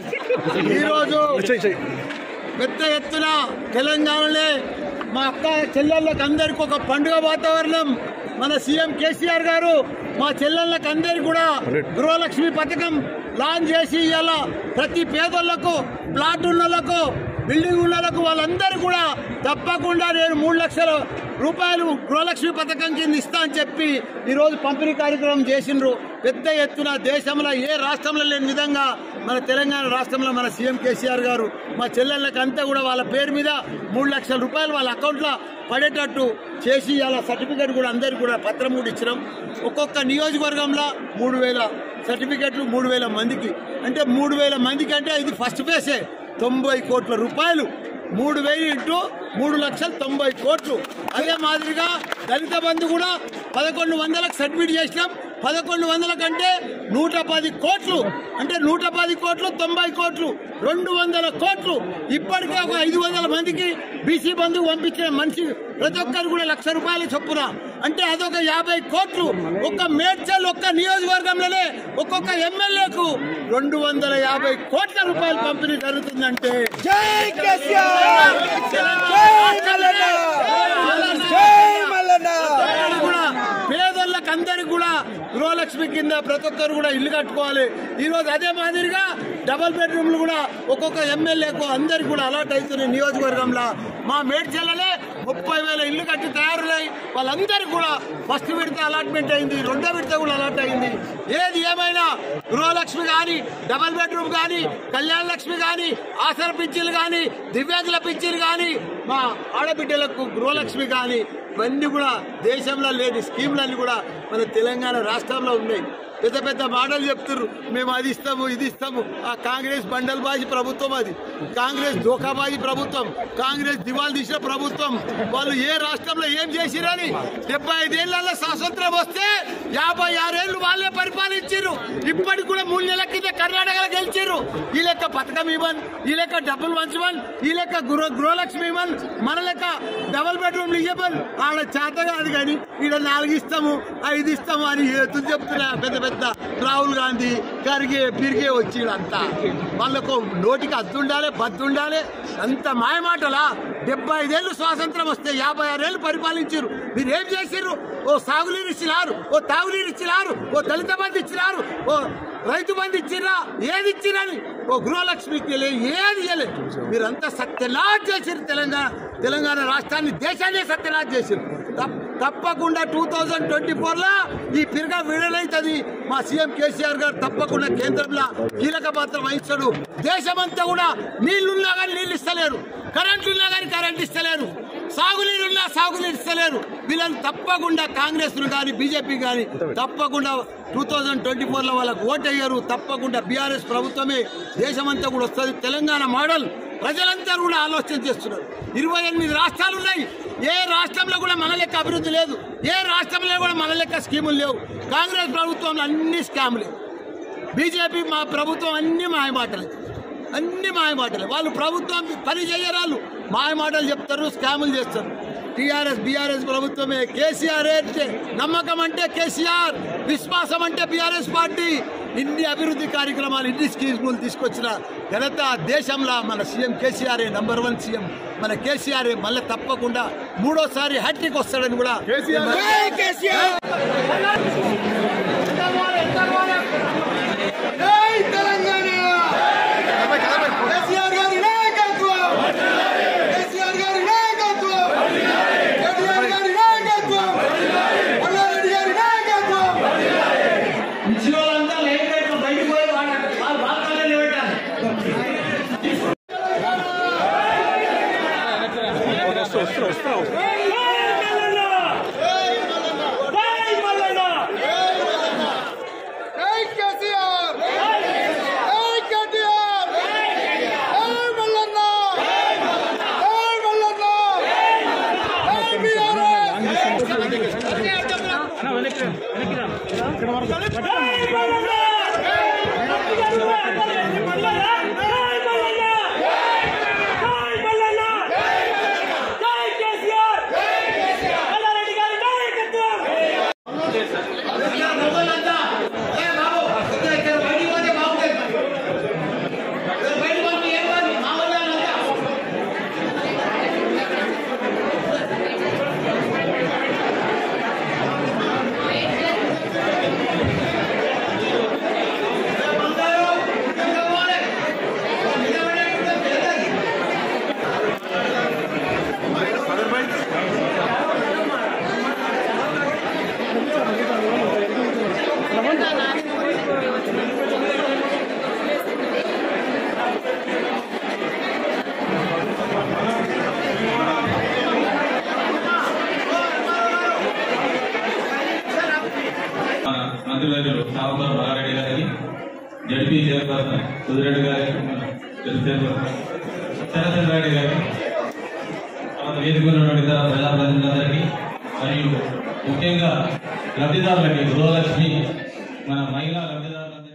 ఈరోజు పెద్ద ఎత్తున తెలంగాణలో మా అక్క చెల్లెళ్ళకి అందరికి ఒక పండుగ వాతావరణం మన సీఎం కేసీఆర్ గారు మా చెల్లెళ్ళకి అందరికి కూడా గృహలక్ష్మి పథకం లాంచ్ చేసి ఇవాళ ప్రతి పేదోళ్లకు ప్లాట్ ఉన్నోళ్లకు బిల్డింగ్ ఉన్నోళ్లకు వాళ్ళందరూ కూడా తప్పకుండా నేను మూడు లక్షల రూపాయలు గృహలక్ష్మి పథకం కింద ఇస్తా అని చెప్పి ఈరోజు పంపిణీ కార్యక్రమం చేసిండ్రు పెద్ద ఎత్తున దేశంలో ఏ రాష్ట్రంలో లేని విధంగా మన తెలంగాణ రాష్ట్రంలో మన సీఎం కేసీఆర్ గారు మా చెల్లెళ్ళకి అంతా కూడా వాళ్ళ పేరు మీద మూడు లక్షల రూపాయలు వాళ్ళ అకౌంట్లో పడేటట్టు చేసి అలా సర్టిఫికేట్ కూడా అందరికి కూడా పత్రం కూడా ఇచ్చినాం ఒక్కొక్క నియోజకవర్గంలో మూడు వేల సర్టిఫికెట్లు మూడు వేల మందికి అంటే మూడు వేల మందికి అంటే ఇది ఫస్ట్ ఫేసే తొంభై కోట్ల రూపాయలు మూడు వేలు ఇంటూ మూడు లక్షల తొంభై కోట్లు అదే మాదిరిగా దళిత బంధు కూడా పదకొండు వందలకు సబ్మిట్ చేసినాం పదకొండు వందల కంటే నూట పది కోట్లు అంటే నూట పది కోట్లు తొంభై కోట్లు రెండు వందల కోట్లు ఇప్పటికే ఒక ఐదు వందల మందికి బీసీ బంధువు పంపించిన మనిషి ప్రతి ఒక్కరు కూడా లక్ష రూపాయలు చొప్పున అంటే అదొక యాభై కోట్లు ఒక్క మేడ్చల్ ఒక్క నియోజకవర్గంలోనే ఒక్కొక్క ఎమ్మెల్యేకు రెండు వందల యాభై కోట్ల రూపాయలు పంపిణీ జరుగుతుందంటే జై కేసీఆర్ జై మల్లన్న జై మల్లన్న అందరికీ కూడా పేదోళ్ళకి అందరికి కూడా గృహలక్ష్మి కింద ప్రతి ఒక్కరు కూడా ఇల్లు కట్టుకోవాలి ఈ రోజు అదే మాదిరిగా డబల్ బెడ్రూమ్లు కూడా ఒక్కొక్క ఎమ్మెల్యేకు అందరికి కూడా అలాట్ అవుతున్నాయి నియోజకవర్గంలో మా మేడ్చల్లనే ముప్పై వేల ఇల్లు కట్టి తయారున్నాయి వాళ్ళందరికీ కూడా ఫస్ట్ విడత అలాట్మెంట్ అయింది రెండో విడత కూడా అలాట్ అయింది ఏది ఏమైనా గృహలక్ష్మి కానీ డబల్ బెడ్రూమ్ కానీ కళ్యాణ లక్ష్మి కానీ ఆసర పింఛన్లు కానీ దివ్యాంగుల పింఛన్లు కానీ మా ఆడబిడ్డలకు గృహలక్ష్మి కానీ ఇవన్నీ కూడా దేశంలో లేని స్కీమ్లన్నీ కూడా మన తెలంగాణ రాష్ట్రంలో ఉన్నాయి పెద్ద పెద్ద మాటలు చెప్తున్నారు మేము అది ఇస్తాము ఇది ఇస్తాము ఆ కాంగ్రెస్ బండల్బాజీ ప్రభుత్వం అది కాంగ్రెస్ దోకాబాజీ ప్రభుత్వం కాంగ్రెస్ దివాల్ తీసిన ప్రభుత్వం వాళ్ళు ఏ రాష్ట్రంలో ఏం చేసిరని డెబ్బై ఐదేళ్లలో స్వాతంత్రం వస్తే యాభై ఆరేళ్లు వాళ్ళే పరిపాలించారు ఇప్పటికి కూడా మూడు నెలల కింద కర్ణాటకలో గెలిచారు ఈ లెక్క పథకం ఇవ్వన్ ఈ లెక్క డబ్బులు పంచమన్ ఈ లెక్క గృహ గృహలక్ష్మి ఇవ్వన్ మన లెక్క డబుల్ బెడ్రూమ్లు ఇవ్వమని ఆడ చేత కాదు కానీ ఈడ నాలుగు ఇస్తాము ఐదు ఇస్తాము అని ఏతులు చెప్తున్నా పెద్ద పెద్ద రాహుల్ గాంధీ కరిగే పిరిగే వచ్చి అంతా వాళ్ళకు నోటికి అద్దుండాలి బద్దుండాలి అంత మాయమాటలా డెబ్బై ఐదేళ్లు స్వాతంత్రం వస్తే యాభై ఆరేళ్లు పరిపాలించారు మీరు ఏం చేసిర్రు ఓ సాగునీరు ఇచ్చినారు ఓ తాగునీరు ఇచ్చినారు ఓ దళిత బంధు ఇచ్చినారు ఓ రైతు బంధు ఇచ్చిర్రా ఏది ఇచ్చిరని ఓ గృహలక్ష్మికి లే- ఏది ఇవ్వలేదు మీరంతా సత్యనాథ్ చేసిరు తెలంగాణ తెలంగాణ రాష్ట్రాన్ని దేశాన్ని సత్యనాథ్ చేసిరు తప్- తప్పకుండా టూ థౌజండ్ ట్వంటీ ఫోర్ లో ఈ పిరగ విడుదలైతుంది మా సీఎం కేసీఆర్ గారు తప్పకుండా కేంద్రంలో కీలక పాత్ర వహిస్తాడు దేశమంతా కూడా నీళ్లున్నా కానీ నీళ్ళు ఇస్తలేరు కరెంట్ ఉన్నా కానీ కరెంట్ ఇస్తలేరు సాగునీరున్నా సాగునీరు ఇస్తలేరు వీళ్ళని తప్పకుండా కాంగ్రెస్ కానీ బీజేపీ కానీ తప్పకుండా టూ థౌజండ్ ట్వంటీ ఫోర్ లో వాళ్ళకు ఓట్ అయ్యారు తప్పకుండా బీఆర్ఎస్ ప్రభుత్వమే దేశమంతా కూడా వస్తుంది తెలంగాణ మోడల్ ప్రజలంతా కూడా ఆలోచన చేస్తున్నారు ఇరవై ఎనిమిది రాష్ట్రాలు ఉన్నాయి ఏ రాష్ట్రంలో కూడా మన లెక్క అభివృద్ధి లేదు ఏ రాష్ట్రంలో కూడా మన లెక్క స్కీములు లేవు కాంగ్రెస్ ప్రభుత్వంలో అన్ని స్కాములే బీజేపీ మా ప్రభుత్వం అన్ని మాయమాటలే అన్ని మాయమాటలే వాళ్ళు ప్రభుత్వం పని చేయరాళ్ళు మాయమాటలు చెప్తారు స్కాములు చేస్తారు టీఆర్ఎస్ బీఆర్ఎస్ ప్రభుత్వమే కేసీఆర్ అంటే నమ్మకం అంటే కేసీఆర్ విశ్వాసం అంటే బీఆర్ఎస్ పార్టీ ఇన్ని అభివృద్ధి కార్యక్రమాలు ఇన్ని స్కీములు తీసుకొచ్చిన ఘనత దేశంలో మన CM KCR number one CM మన కేసీఆర్ మళ్ళీ తప్పకుండా మూడోసారి హ్యాట్రిక్ వస్తాడని కూడా జై కేసీఆర్ జై తెలంగాణ కేసీఆర్ గారి నాయకత్వం కేసీఆర్ గారి నాయకత్వం కేటీఆర్ గారి నాయకత్వం మల్లారెడ్డి గారి నాయకత్వం ఇచ్చిన వాళ్ళంతా లైన్ రేట్లు బయటికి పోయి వాళ్ళ వాళ్ళ బాల్కనీలో నిలబెట్టాలి జై మల్లన్న నవంబర్ మల్లారెడ్డి గారికి జడ్పీ చైర్పర్సన్ సుధిరెడ్డి గారికి మన జడ్పీ చైర్పర్సన్ చంద్రశేఖర గారికి తర్వాత వేదిక ఉన్నటువంటి ఇతర ప్రజాప్రతినిధులందరికీ మరియు ముఖ్యంగా లబ్ధిదారులకి గృహలక్ష్మి మన మహిళా లబ్ధిదారులందరికీ